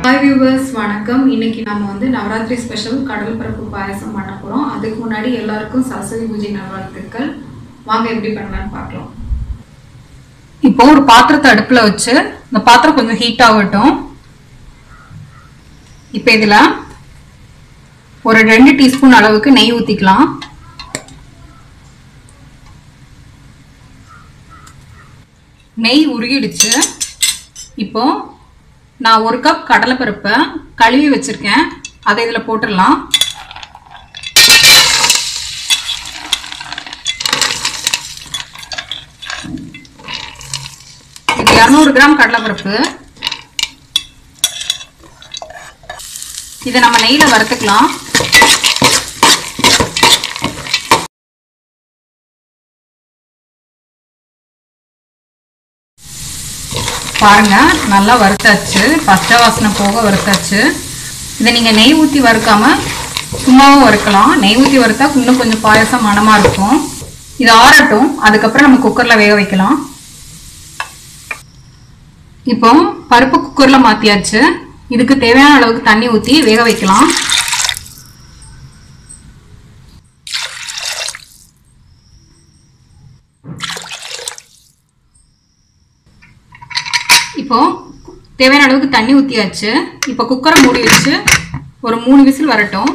hi viewers வணக்கம் இன்னைக்கு நம்ம வந்து நவராத்திரி ஸ்பெஷல் கடல் பருப்பு பாயசம் பண்ண போகிறோம் அதுக்கு முன்னாடி எல்லாருக்கும் சரஸ்வதி பூஜை நல்வாழ்த்துக்கள் வாங்க எப்படி பண்ணலாம்னு பார்க்கலாம் இப்போ ஒரு பாத்திரத்தை அடுப்புல வச்சு இந்த பாத்திரம் கொஞ்சம் ஹீட் ஆகட்டும் இப்போ இதுல ஒரு ரெண்டு டீஸ்பூன் அளவுக்கு நெய் ஊத்திக்கலாம் நெய் உருகிடுச்சு இப்போ நான் ஒரு கப் கடலைப்பருப்பை கழுவி வச்சிருக்கேன் அதை இதில் போட்டுடலாம் இது இரநூறு கிராம் கடலைப்பருப்பு இதை நம்ம நெய்யில் வறுத்துக்கலாம் பாருங்க நல்லா வறுத்தாச்சு பச்சை வாசனை போக வறுத்தாச்சு இதை நீங்கள் நெய் ஊற்றி வறுக்காம சும்மாவும் வறுக்கலாம் நெய் ஊற்றி வறுத்தா இன்னும் கொஞ்சம் பாயசம் மனமாக இருக்கும் இது ஆறட்டும் அதுக்கப்புறம் நம்ம குக்கரில் வேக வைக்கலாம் இப்போ பருப்பு குக்கரில் மாற்றியாச்சு இதுக்கு தேவையான அளவுக்கு தண்ணி ஊற்றி வேக வைக்கலாம் இப்போ தேவையான அளவுக்கு தண்ணி ஊற்றியாச்சு இப்போ குக்கரை மூடி வச்சு ஒரு மூணு விசில் வரட்டும்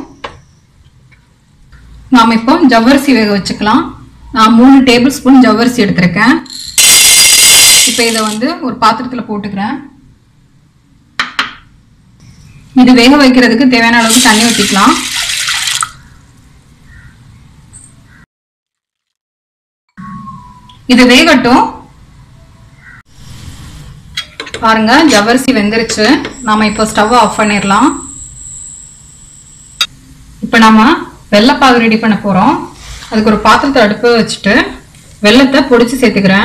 நாம் இப்போ ஜவ்வரிசி வேக வச்சுக்கலாம் நான் மூணு டேபிள் ஸ்பூன் ஜவ்வரிசி எடுத்திருக்கேன் இப்போ இதை வந்து ஒரு பாத்திரத்தில் போட்டுக்கிறேன் இது வேக வைக்கிறதுக்கு தேவையான அளவுக்கு தண்ணி ஊற்றிக்கலாம் இது வேகட்டும் பாருங்க ஜவ்வரிசி வெந்துருச்சு நாம இப்போ ஸ்டவ் ஆஃப் பண்ணிடலாம் இப்போ நாம வெள்ளைப்பாகு ரெடி பண்ண போறோம் அதுக்கு ஒரு பாத்திரத்தை அடுப்பு வச்சுட்டு வெள்ளத்தை பொடிச்சு சேர்த்துக்கிறேன்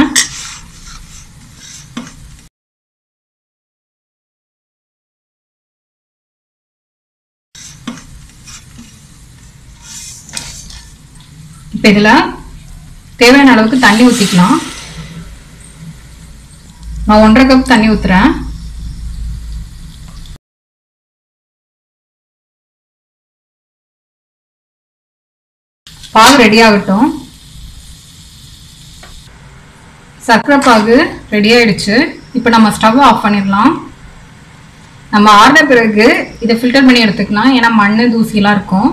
இப்போ இதில் தேவையான அளவுக்கு தண்ணி ஊற்றிக்கலாம் நான் ஒன்றரை கப் தண்ணி ஊற்றுறேன் பாகு ரெடி ஆகட்டும் சர்க்கரை பாகு ரெடி ஆயிடுச்சு இப்போ நம்ம ஸ்டவ் ஆஃப் பண்ணிடலாம் நம்ம ஆறின பிறகு இதை ஃபில்டர் பண்ணி எடுத்துக்கலாம் ஏன்னா மண் தூசிலாம் இருக்கும்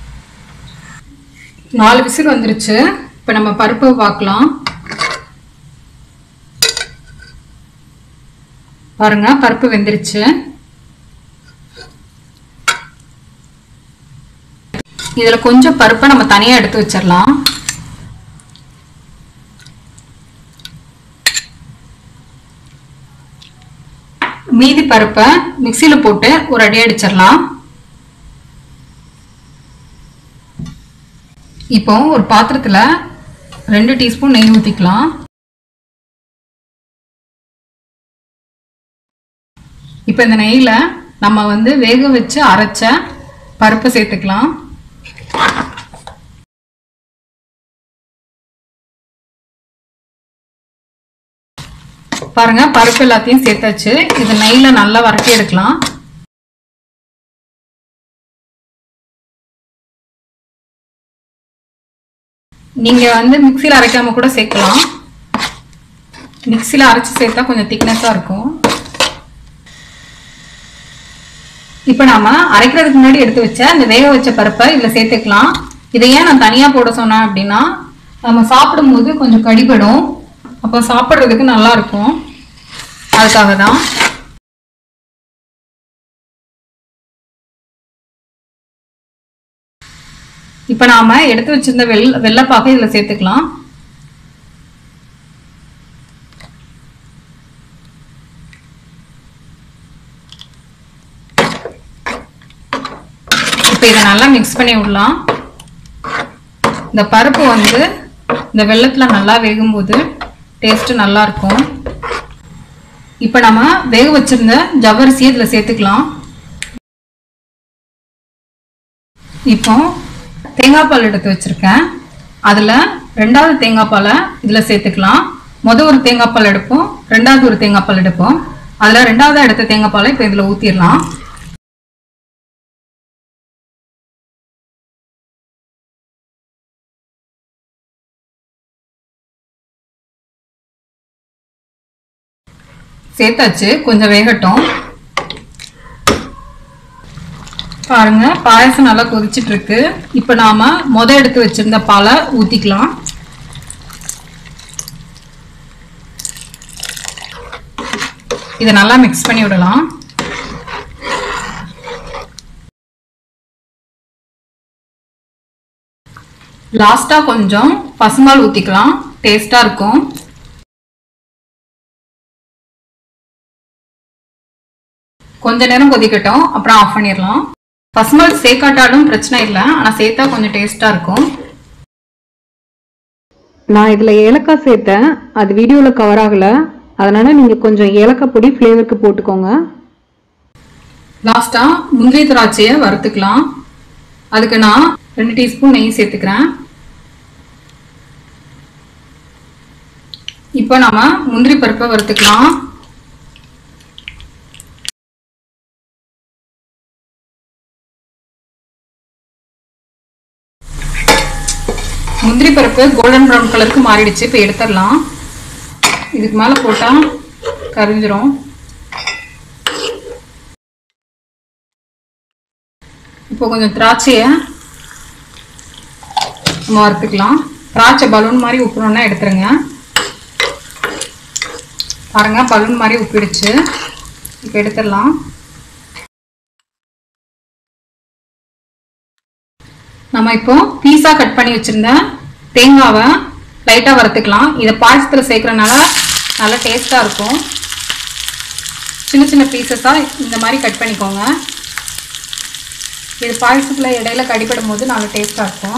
நாலு விசில் வந்துருச்சு இப்போ நம்ம பருப்பு பார்க்கலாம் பாருங்க பருப்பு வெந்துருச்சு இதுல கொஞ்சம் பருப்பை நம்ம தனியா எடுத்து வச்சிடலாம் மீதி பருப்பை மிக்சியில போட்டு ஒரு அடி அடிச்சிடலாம் இப்போ ஒரு பாத்திரத்துல ரெண்டு டீஸ்பூன் நெய் ஊற்றிக்கலாம் இப்போ இந்த நெய்யில் நம்ம வந்து வேக வச்சு அரைச்ச பருப்பை சேர்த்துக்கலாம் பாருங்க பருப்பு எல்லாத்தையும் சேர்த்தாச்சு இது நெய்யில் நல்லா வறட்டி எடுக்கலாம் நீங்க வந்து மிக்சியில் அரைக்காம கூட சேர்க்கலாம் மிக்சியில் அரைச்சு சேர்த்தா கொஞ்சம் திக்னஸாக இருக்கும் இப்போ நாம அரைக்கிறதுக்கு முன்னாடி எடுத்து வச்ச இந்த வேக வச்ச பருப்பை இதில் சேர்த்துக்கலாம் இதை ஏன் நான் தனியாக போட சொன்னேன் அப்படின்னா நம்ம சாப்பிடும்போது கொஞ்சம் கடிபடும் அப்போ சாப்பிட்றதுக்கு நல்லா இருக்கும் அதுக்காக தான் இப்போ நாம எடுத்து வச்சிருந்த வெள் வெள்ளைப்பாக இதில் சேர்த்துக்கலாம் இப்போ இதை நல்லா மிக்ஸ் பண்ணி விடலாம் இந்த பருப்பு வந்து இந்த வெள்ளத்தில் நல்லா வேகும்போது டேஸ்ட்டு நல்லா இருக்கும் இப்போ நம்ம வேக வச்சிருந்த ஜவ்வரிசியை இதில் சேர்த்துக்கலாம் இப்போ தேங்காய் பால் எடுத்து வச்சிருக்கேன் அதில் ரெண்டாவது தேங்காய் பாலை இதில் சேர்த்துக்கலாம் மொதல் ஒரு தேங்காய் பால் எடுப்போம் ரெண்டாவது ஒரு தேங்காய் பால் எடுப்போம் அதில் ரெண்டாவது எடுத்த தேங்காய் பாலை இப்போ இதில் ஊற்றிடலாம் சேர்த்தாச்சு கொஞ்சம் வேகட்டும் பாருங்க பாயசம் நல்லா கொதிச்சிட்டு இருக்கு இப்போ நாம முத எடுத்து வச்சிருந்த பாலை ஊத்திக்கலாம் இதை நல்லா மிக்ஸ் பண்ணி விடலாம் லாஸ்டா கொஞ்சம் பசும்பால் ஊத்திக்கலாம் டேஸ்டா இருக்கும் கொஞ்ச நேரம் கொதிக்கட்டும் அப்புறம் ஆஃப் பண்ணிடலாம் பசும்பால் சேர்க்காட்டாலும் பிரச்சனை இல்லை ஆனால் சேர்த்தா கொஞ்சம் டேஸ்டா இருக்கும் நான் இதில் ஏலக்காய் சேர்த்தேன் அது வீடியோவில் கவர் ஆகலை அதனால நீங்கள் கொஞ்சம் ஏலக்காய் பொடி ஃப்ளேவருக்கு போட்டுக்கோங்க லாஸ்டா முந்திரி திராட்சையை வறுத்துக்கலாம் அதுக்கு நான் ரெண்டு டீஸ்பூன் நெய் சேர்த்துக்கிறேன் இப்போ நாம முந்திரி பருப்பை வறுத்துக்கலாம் முந்திரி பருப்பு கோல்டன் ப்ரௌன் கலருக்கு மாறிடுச்சு இப்போ எடுத்துடலாம் இதுக்கு மேலே போட்டால் கரிஞ்சிரும் இப்போ கொஞ்சம் திராட்சையை நம்ம வறுத்துக்கலாம் திராட்சை பலூன் மாதிரி உப்புறோன்னா எடுத்துருங்க பாருங்க பலூன் மாதிரி உப்பிடுச்சு இப்போ எடுத்துடலாம் நம்ம இப்போ பீஸா கட் பண்ணி வச்சிருந்த தேங்காவை லைட்டாக வறுத்துக்கலாம் இதை பாயசத்தில் சேர்க்குறனால நல்லா டேஸ்ட்டாக இருக்கும் சின்ன சின்ன பீசஸாக இந்த மாதிரி கட் பண்ணிக்கோங்க இது பாயசத்தில் இடையில கடிப்படும் போது நல்லா டேஸ்ட்டாக இருக்கும்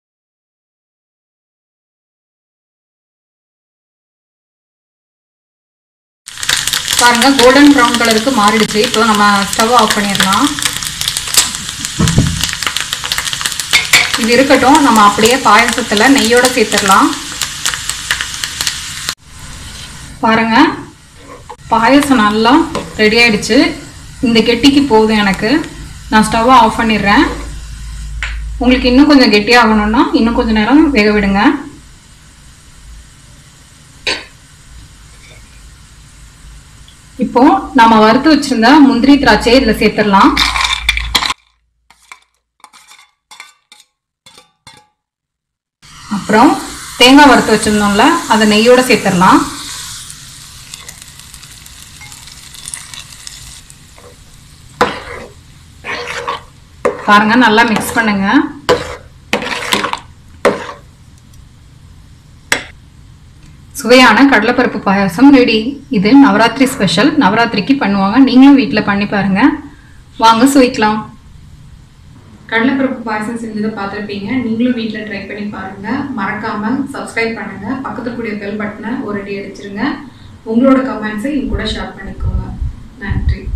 பாருங்க கோல்டன் ப்ரௌன் கலருக்கு மாறிடுச்சு இப்போ நம்ம ஸ்டவ் ஆஃப் பண்ணிடலாம் இது இருக்கட்டும் நம்ம அப்படியே பாயசத்தில் நெய்யோட சேர்த்துடலாம் பாருங்க பாயசம் நல்லா ரெடி ஆயிடுச்சு இந்த கெட்டிக்கு போதும் எனக்கு நான் ஸ்டவ்வை ஆஃப் பண்ணிடுறேன் உங்களுக்கு இன்னும் கொஞ்சம் கெட்டியாகணும்னா இன்னும் கொஞ்சம் நேரம் வேக விடுங்க இப்போ நாம வறுத்து வச்சிருந்த முந்திரி திராட்சையை இதில் சேர்த்துடலாம் அப்புறம் தேங்காய் வறுத்து வச்சிருந்தோம்ல அதை நெய்யோட சேர்த்துடலாம் பாருங்க நல்லா மிக்ஸ் பண்ணுங்க சுவையான கடலைப்பருப்பு பாயாசம் ரெடி இது நவராத்திரி ஸ்பெஷல் நவராத்திரிக்கு பண்ணுவாங்க நீங்களும் வீட்டில் பண்ணி பாருங்க வாங்க சுவைக்கலாம் கடலைப்பருப்பு பாயசம் செஞ்சதை பார்த்துருப்பீங்க நீங்களும் வீட்டில் ட்ரை பண்ணி பாருங்க மறக்காம சப்ஸ்கிரைப் பண்ணுங்க பக்கத்துல கூடிய பெல் பட்டனை ஒரு அடி அடிச்சிருங்க உங்களோட கமெண்ட்ஸை என் கூட ஷேர் பண்ணிக்கோங்க நன்றி